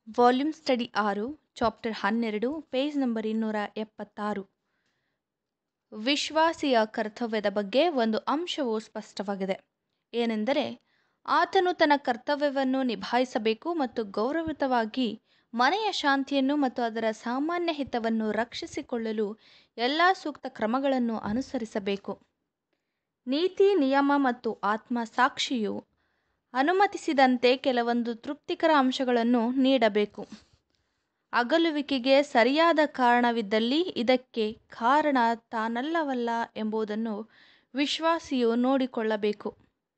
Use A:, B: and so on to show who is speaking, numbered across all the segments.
A: volume study ಆರು chapter ಹನ್ನೆರಡು page number ಇನ್ನೂರ ಎಪ್ಪತ್ತಾರು ವಿಶ್ವಾಸಿಯ ಕರ್ತವ್ಯದ ಬಗ್ಗೆ ಒಂದು ಅಂಶವು ಸ್ಪಷ್ಟವಾಗಿದೆ ಏನೆಂದರೆ ಆತನು ತನ್ನ ಕರ್ತವ್ಯವನ್ನು ನಿಭಾಯಿಸಬೇಕು ಮತ್ತು ಗೌರವಯುತವಾಗಿ ಮನೆಯ ಶಾಂತಿಯನ್ನು ಮತ್ತು ಅದರ ಸಾಮಾನ್ಯ ಹಿತವನ್ನು ರಕ್ಷಿಸಿಕೊಳ್ಳಲು ಎಲ್ಲ ಸೂಕ್ತ ಕ್ರಮಗಳನ್ನು ಅನುಸರಿಸಬೇಕು ನೀತಿ ನಿಯಮ ಮತ್ತು ಆತ್ಮ ಸಾಕ್ಷಿಯು ಅನುಮತಿಸಿದಂತೆ ಕೆಲವೊಂದು ತೃಪ್ತಿಕರ ಅಂಶಗಳನ್ನು ನೀಡಬೇಕು ಅಗಲುವಿಕೆಗೆ ಸರಿಯಾದ ಕಾರಣವಿದ್ದಲ್ಲಿ ಇದಕ್ಕೆ ಕಾರಣ ತಾನಲ್ಲವಲ್ಲ ಎಂಬುದನ್ನು ವಿಶ್ವಾಸಿಯು ನೋಡಿಕೊಳ್ಳಬೇಕು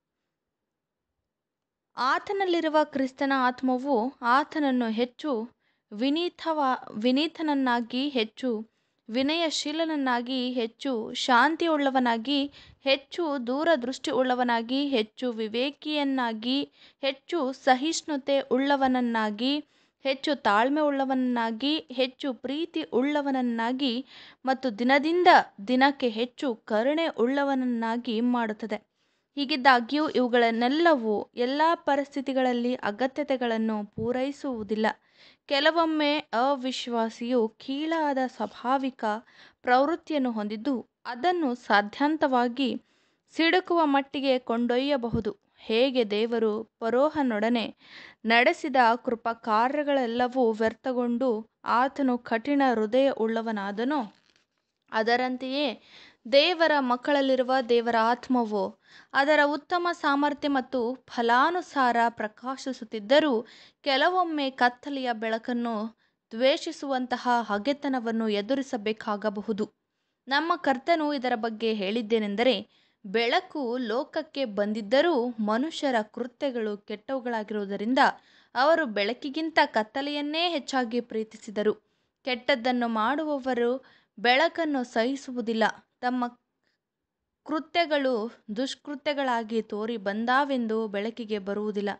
A: ಆತನಲ್ಲಿರುವ ಕ್ರಿಸ್ತನ ಆತ್ಮವು ಆತನನ್ನು ಹೆಚ್ಚು ವಿನೀತವ ವಿನೀತನನ್ನಾಗಿ ಹೆಚ್ಚು ವಿನಯಶೀಲನನ್ನಾಗಿ ಹೆಚ್ಚು ಶಾಂತಿಯುಳ್ಳವನಾಗಿ ಹೆಚ್ಚು ದೂರದೃಷ್ಟಿ ಉಳ್ಳವನಾಗಿ ಹೆಚ್ಚು ವಿವೇಕಿಯನ್ನಾಗಿ ಹೆಚ್ಚು ಸಹಿಷ್ಣುತೆ ಉಳ್ಳವನನ್ನಾಗಿ ಹೆಚ್ಚು ತಾಳ್ಮೆ ಉಳ್ಳವನನ್ನಾಗಿ ಹೆಚ್ಚು ಪ್ರೀತಿ ಉಳ್ಳವನನ್ನಾಗಿ ಮತ್ತು ದಿನದಿಂದ ದಿನಕ್ಕೆ ಹೆಚ್ಚು ಕರುಣೆ ಉಳ್ಳವನನ್ನಾಗಿ ಮಾಡುತ್ತದೆ ಹೀಗಿದ್ದಾಗ್ಯೂ ಇವುಗಳನ್ನೆಲ್ಲವೂ ಎಲ್ಲ ಪರಿಸ್ಥಿತಿಗಳಲ್ಲಿ ಅಗತ್ಯತೆಗಳನ್ನು ಪೂರೈಸುವುದಿಲ್ಲ ಕೆಲವೊಮ್ಮೆ ಅವಿಶ್ವಾಸಿಯು ಕೀಳಾದ ಸ್ವಾಭಾವಿಕ ಪ್ರವೃತ್ತಿಯನ್ನು ಹೊಂದಿದ್ದು ಅದನ್ನು ಸಾಧ್ಯಾಂತವಾಗಿ ಸಿಡುಕುವ ಮಟ್ಟಿಗೆ ಕೊಂಡೊಯ್ಯಬಹುದು ಹೇಗೆ ದೇವರು ಫರೋಹನೊಡನೆ ನಡೆಸಿದ ಕೃಪಾಕಾರ್ಯಗಳೆಲ್ಲವೂ ವ್ಯರ್ಥಗೊಂಡು ಆತನು ಕಠಿಣ ಹೃದಯ ಉಳ್ಳವನಾದನೋ ಅದರಂತೆಯೇ ದೇವರ ಮಕ್ಕಳಲ್ಲಿರುವ ದೇವರ ಆತ್ಮವು ಅದರ ಉತ್ತಮ ಸಾಮರ್ಥ್ಯ ಮತ್ತು ಫಲಾನುಸಾರ ಪ್ರಕಾಶಿಸುತ್ತಿದ್ದರೂ ಕೆಲವೊಮ್ಮೆ ಕತ್ತಲೆಯ ಬೆಳಕನ್ನು ದ್ವೇಷಿಸುವಂತಹ ಹಗೆತನವನ್ನು ಎದುರಿಸಬೇಕಾಗಬಹುದು ನಮ್ಮ ಕರ್ತನು ಇದರ ಬಗ್ಗೆ ಹೇಳಿದ್ದೇನೆಂದರೆ ಬೆಳಕು ಲೋಕಕ್ಕೆ ಬಂದಿದ್ದರೂ ಮನುಷ್ಯರ ಕೃತ್ಯಗಳು ಕೆಟ್ಟವುಗಳಾಗಿರುವುದರಿಂದ ಅವರು ಬೆಳಕಿಗಿಂತ ಕತ್ತಲೆಯನ್ನೇ ಹೆಚ್ಚಾಗಿ ಪ್ರೀತಿಸಿದರು ಕೆಟ್ಟದ್ದನ್ನು ಮಾಡುವವರು ಬೆಳಕನ್ನು ಸಹಿಸುವುದಿಲ್ಲ ತಮ್ಮ ಕೃತ್ಯಗಳು ದುಷ್ಕೃತ್ಯಗಳಾಗಿ ತೋರಿ ಬಂದಾವೆಂದು ಬೆಳಕಿಗೆ ಬರುವುದಿಲ್ಲ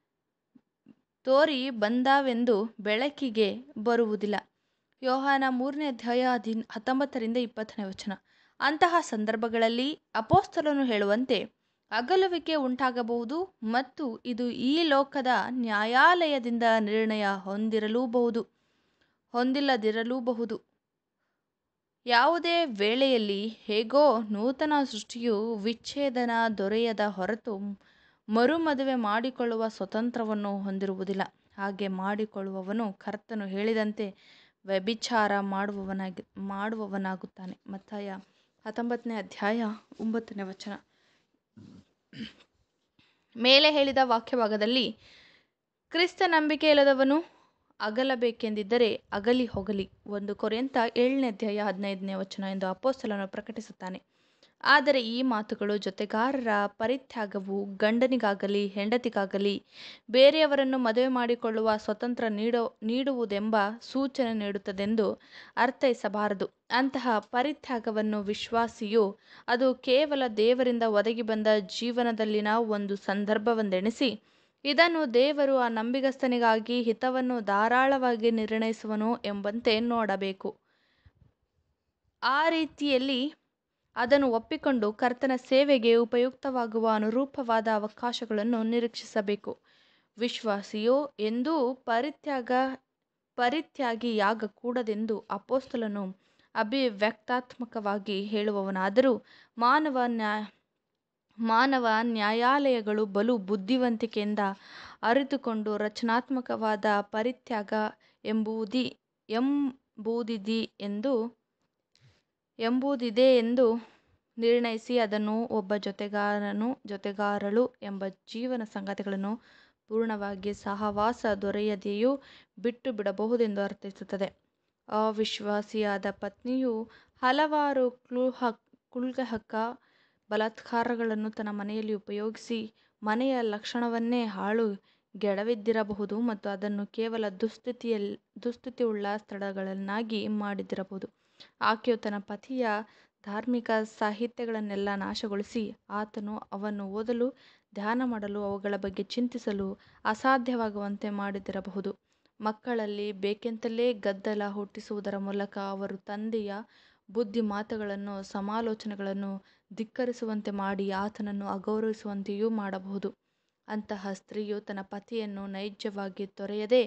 A: ತೋರಿ ಬಂದಾವೆಂದು ಬೆಳಕಿಗೆ ಬರುವುದಿಲ್ಲ ಯೋಹಾನ ಮೂರನೇ ಅಧ್ಯಾಯ ಹದಿ ಹತ್ತೊಂಬತ್ತರಿಂದ ಇಪ್ಪತ್ತನೇ ವಚನ ಅಂತಹ ಸಂದರ್ಭಗಳಲ್ಲಿ ಅಪೋಸ್ತಲನು ಹೇಳುವಂತೆ ಅಗಲುವಿಕೆ ಉಂಟಾಗಬಹುದು ಮತ್ತು ಇದು ಈ ಲೋಕದ ನ್ಯಾಯಾಲಯದಿಂದ ನಿರ್ಣಯ ಹೊಂದಿರಲೂಬಹುದು ಹೊಂದಿಲ್ಲದಿರಲೂಬಹುದು ಯಾವುದೇ ವೇಳೆಯಲ್ಲಿ ಹೇಗೋ ನೂತನ ಸೃಷ್ಟಿಯು ವಿಚ್ಛೇದನ ದೊರೆಯದ ಹೊರತು ಮರುಮದುವೆ ಮಾಡಿಕೊಳ್ಳುವ ಸ್ವತಂತ್ರವನ್ನು ಹೊಂದಿರುವುದಿಲ್ಲ ಹಾಗೆ ಮಾಡಿಕೊಳ್ಳುವವನು ಕರ್ತನು ಹೇಳಿದಂತೆ ವ್ಯಭಿಚಾರ ಮಾಡುವವನಾಗಿ ಮಾಡುವವನಾಗುತ್ತಾನೆ ಮತ್ತಾಯ ಹತ್ತೊಂಬತ್ತನೇ ಅಧ್ಯಾಯ ಒಂಬತ್ತನೇ ವಚನ ಮೇಲೆ ಹೇಳಿದ ವಾಕ್ಯಭಾಗದಲ್ಲಿ ಕ್ರಿಸ್ತ ನಂಬಿಕೆ ಇಲ್ಲದವನು ಅಗಲಬೇಕೆಂದಿದ್ದರೆ ಅಗಲಿ ಹೋಗಲಿ ಒಂದು ಕೊರೆಯಂತ ಏಳನೇ ಅಧ್ಯಾಯ ಹದಿನೈದನೇ ವಚನ ಎಂದು ಅಪೋಸ್ತಲನು ಪ್ರಕಟಿಸುತ್ತಾನೆ ಆದರೆ ಈ ಮಾತುಗಳು ಜೊತೆಗಾರರ ಪರಿತ್ಯಾಗವು ಗಂಡನಿಗಾಗಲಿ ಹೆಂಡತಿಗಾಗಲಿ ಬೇರೆಯವರನ್ನು ಮದುವೆ ಮಾಡಿಕೊಳ್ಳುವ ಸ್ವತಂತ್ರ ನೀಡೋ ನೀಡುವುದೆಂಬ ಸೂಚನೆ ನೀಡುತ್ತದೆಂದು ಅರ್ಥೈಸಬಾರದು ಅಂತಹ ಪರಿತ್ಯಾಗವನ್ನು ವಿಶ್ವಾಸಿಯು ಅದು ಕೇವಲ ದೇವರಿಂದ ಒದಗಿ ಬಂದ ಜೀವನದಲ್ಲಿನ ಒಂದು ಸಂದರ್ಭವೆಂದೆಣಿಸಿ ಇದನ್ನು ದೇವರು ಆ ನಂಬಿಗಸ್ತನಿಗಾಗಿ ಹಿತವನ್ನು ಧಾರಾಳವಾಗಿ ನಿರ್ಣಯಿಸುವನು ಎಂಬಂತೆ ನೋಡಬೇಕು ಆ ರೀತಿಯಲ್ಲಿ ಅದನ್ನು ಒಪ್ಪಿಕೊಂಡು ಕರ್ತನ ಸೇವೆಗೆ ಉಪಯುಕ್ತವಾಗುವ ಅನುರೂಪವಾದ ಅವಕಾಶಗಳನ್ನು ನಿರೀಕ್ಷಿಸಬೇಕು ವಿಶ್ವಾಸಿಯು ಎಂದೂ ಪರಿತ್ಯಾಗ ಪರಿತ್ಯಾಗಿಯಾಗಕೂಡದೆಂದು ಅಪೋಸ್ತಲನು ಅಭಿವ್ಯಕ್ತಾತ್ಮಕವಾಗಿ ಹೇಳುವವನಾದರೂ ಮಾನವ ನ್ಯಾಯ ಮಾನವ ನ್ಯಾಯಾಲಯಗಳು ಬಲು ಬುದ್ಧಿವಂತಿಕೆಯಿಂದ ಅರಿತುಕೊಂಡು ರಚನಾತ್ಮಕವಾದ ಪರಿತ್ಯಾಗ ಎಂಬುದಿ ಎಂಬುದಿದೆ ಎಂದು ಎಂಬುದಿದೆ ಎಂದು ನಿರ್ಣಯಿಸಿ ಅದನ್ನು ಒಬ್ಬ ಜೊತೆಗಾರನು ಜೊತೆಗಾರಳು ಎಂಬ ಜೀವನ ಸಂಗತಿಗಳನ್ನು ಪೂರ್ಣವಾಗಿ ಸಹವಾಸ ದೊರೆಯದೆಯೂ ಬಿಟ್ಟು ಬಿಡಬಹುದೆಂದು ಅರ್ಥೈಸುತ್ತದೆ ಅವಿಶ್ವಾಸಿಯಾದ ಪತ್ನಿಯು ಹಲವಾರು ಕ್ಲೂಹ ಕುಲ್ಗಹಕ ಬಲಾತ್ಕಾರಗಳನ್ನು ತನ್ನ ಮನೆಯಲ್ಲಿ ಉಪಯೋಗಿಸಿ ಮನೆಯ ಲಕ್ಷಣವನ್ನೇ ಹಾಳು ಗೆಡವಿದ್ದಿರಬಹುದು ಮತ್ತು ಅದನ್ನು ಕೇವಲ ದುಸ್ಥಿತಿಯಲ್ಲಿ ದುಸ್ಥಿತಿಯುಳ್ಳ ಸ್ಥಳಗಳನ್ನಾಗಿ ಮಾಡಿದ್ದಿರಬಹುದು ಆಕೆಯು ತನ್ನ ಪತಿಯ ಧಾರ್ಮಿಕ ಸಾಹಿತ್ಯಗಳನ್ನೆಲ್ಲ ನಾಶಗೊಳಿಸಿ ಆತನು ಅವನ್ನು ಓದಲು ಧ್ಯಾನ ಮಾಡಲು ಅವುಗಳ ಬಗ್ಗೆ ಚಿಂತಿಸಲು ಅಸಾಧ್ಯವಾಗುವಂತೆ ಮಾಡಿದ್ದಿರಬಹುದು ಮಕ್ಕಳಲ್ಲಿ ಬೇಕೆಂತಲೇ ಗದ್ದಲ ಹುಟ್ಟಿಸುವುದರ ಮೂಲಕ ಅವರು ತಂದೆಯ ಬುದ್ಧಿ ಮಾತುಗಳನ್ನು ಸಮಾಲೋಚನೆಗಳನ್ನು ಧಿಕ್ಕರಿಸುವಂತೆ ಮಾಡಿ ಆತನನ್ನು ಅಗೌರವಿಸುವಂತೆಯೂ ಮಾಡಬಹುದು ಅಂತಹ ಸ್ತ್ರೀಯು ತನ್ನ ಪತಿಯನ್ನು ನೈಜವಾಗಿ ತೊರೆಯದೆ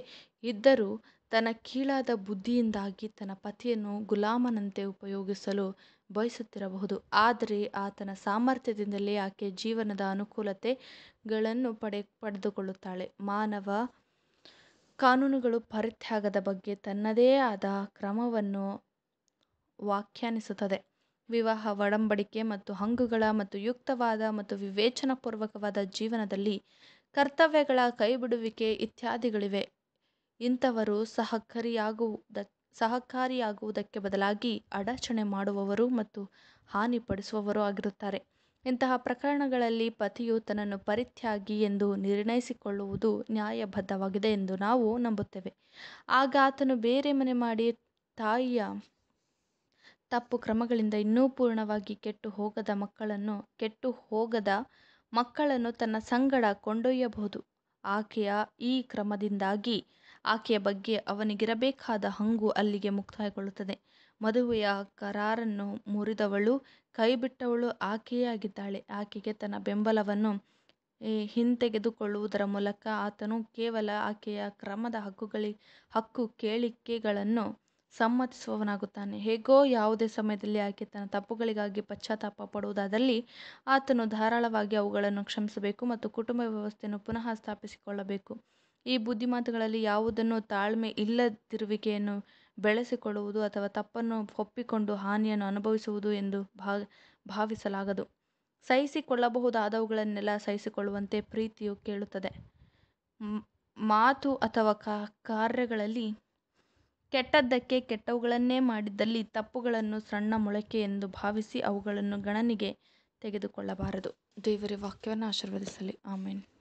A: ಇದ್ದರೂ ತನ್ನ ಕೀಳಾದ ಬುದ್ಧಿಯಿಂದಾಗಿ ತನ್ನ ಪತಿಯನ್ನು ಗುಲಾಮನಂತೆ ಉಪಯೋಗಿಸಲು ಬಯಸುತ್ತಿರಬಹುದು ಆದರೆ ಆತನ ಸಾಮರ್ಥ್ಯದಿಂದಲೇ ಆಕೆ ಜೀವನದ ಅನುಕೂಲತೆಗಳನ್ನು ಪಡೆ ಪಡೆದುಕೊಳ್ಳುತ್ತಾಳೆ ಮಾನವ ಕಾನೂನುಗಳು ಪರಿತ್ಯಾಗದ ಬಗ್ಗೆ ತನ್ನದೇ ಆದ ಕ್ರಮವನ್ನು ವ್ಯಾಖ್ಯಾನಿಸುತ್ತದೆ ವಿವಾಹ ಒಡಂಬಡಿಕೆ ಮತ್ತು ಹಂಗುಗಳ ಮತ್ತು ಯುಕ್ತವಾದ ಮತ್ತು ವಿವೇಚನಾಪೂರ್ವಕವಾದ ಜೀವನದಲ್ಲಿ ಕರ್ತವ್ಯಗಳ ಕೈಬಿಡುವಿಕೆ ಇತ್ಯಾದಿಗಳಿವೆ ಇಂಥವರು ಸಹಕಾರಿಯಾಗುವುದ ಸಹಕಾರಿಯಾಗುವುದಕ್ಕೆ ಬದಲಾಗಿ ಅಡಚಣೆ ಮಾಡುವವರು ಮತ್ತು ಹಾನಿಪಡಿಸುವವರು ಆಗಿರುತ್ತಾರೆ ಇಂತಹ ಪ್ರಕರಣಗಳಲ್ಲಿ ಪತಿಯು ತನ್ನನ್ನು ಪರಿತ್ಯಾಗಿ ಎಂದು ನಿರ್ಣಯಿಸಿಕೊಳ್ಳುವುದು ನ್ಯಾಯಬದ್ಧವಾಗಿದೆ ಎಂದು ನಾವು ನಂಬುತ್ತೇವೆ ಆಗ ಆತನು ಬೇರೆ ಮನೆ ಮಾಡಿ ತಾಯಿಯ ತಪ್ಪು ಕ್ರಮಗಳಿಂದ ಇನ್ನೂ ಪೂರ್ಣವಾಗಿ ಕೆಟ್ಟು ಹೋಗದ ಮಕ್ಕಳನ್ನು ಕೆಟ್ಟು ಹೋಗದ ಮಕ್ಕಳನ್ನು ತನ್ನ ಸಂಗಡ ಕೊಂಡೊಯ್ಯಬಹುದು ಆಕೆಯ ಈ ಕ್ರಮದಿಂದಾಗಿ ಆಕೆಯ ಬಗ್ಗೆ ಅವನಿಗಿರಬೇಕಾದ ಹಂಗು ಅಲ್ಲಿಗೆ ಮುಕ್ತಾಯಗೊಳ್ಳುತ್ತದೆ ಮದುವೆಯ ಕರಾರನ್ನು ಮುರಿದವಳು ಕೈಬಿಟ್ಟವಳು ಆಕೆಯೇ ಆಗಿದ್ದಾಳೆ ಆಕೆಗೆ ತನ್ನ ಬೆಂಬಲವನ್ನು ಹಿಂತೆಗೆದುಕೊಳ್ಳುವುದರ ಮೂಲಕ ಆತನು ಕೇವಲ ಆಕೆಯ ಕ್ರಮದ ಹಕ್ಕುಗಳಿ ಹಕ್ಕು ಕೇಳಿಕೆಗಳನ್ನು ಸಮ್ಮತಿಸುವವನಾಗುತ್ತಾನೆ ಹೇಗೋ ಯಾವುದೇ ಸಮಯದಲ್ಲಿ ಆಕೆ ತನ್ನ ತಪ್ಪುಗಳಿಗಾಗಿ ಪಶ್ಚಾತ್ತಾಪ ಪಡುವುದಾದಲ್ಲಿ ಆತನು ಧಾರಾಳವಾಗಿ ಅವುಗಳನ್ನು ಕ್ಷಮಿಸಬೇಕು ಮತ್ತು ಕುಟುಂಬ ವ್ಯವಸ್ಥೆಯನ್ನು ಪುನಃ ಸ್ಥಾಪಿಸಿಕೊಳ್ಳಬೇಕು ಈ ಬುದ್ಧಿಮಾತುಗಳಲ್ಲಿ ಯಾವುದನ್ನು ತಾಳ್ಮೆ ಇಲ್ಲದಿರುವಿಕೆಯನ್ನು ಬೆಳೆಸಿಕೊಳ್ಳುವುದು ಅಥವಾ ತಪ್ಪನ್ನು ಒಪ್ಪಿಕೊಂಡು ಹಾನಿಯನ್ನು ಅನುಭವಿಸುವುದು ಎಂದು ಭಾವಿಸಲಾಗದು ಸಹಿಸಿಕೊಳ್ಳಬಹುದಾದವುಗಳನ್ನೆಲ್ಲ ಸಹಿಸಿಕೊಳ್ಳುವಂತೆ ಪ್ರೀತಿಯು ಕೇಳುತ್ತದೆ ಮಾತು ಅಥವಾ ಕಾರ್ಯಗಳಲ್ಲಿ ಕೆಟ್ಟದ್ದಕ್ಕೆ ಕೆಟ್ಟವುಗಳನ್ನೇ ಮಾಡಿದ್ದಲ್ಲಿ ತಪ್ಪುಗಳನ್ನು ಸಣ್ಣ ಮೊಳಕೆ ಎಂದು ಭಾವಿಸಿ ಅವುಗಳನ್ನು ಗಣನೆಗೆ ತೆಗೆದುಕೊಳ್ಳಬಾರದು ದೇವರ ವಾಕ್ಯವನ್ನು ಆಶೀರ್ವದಿಸಲಿ ಆಮೇನ್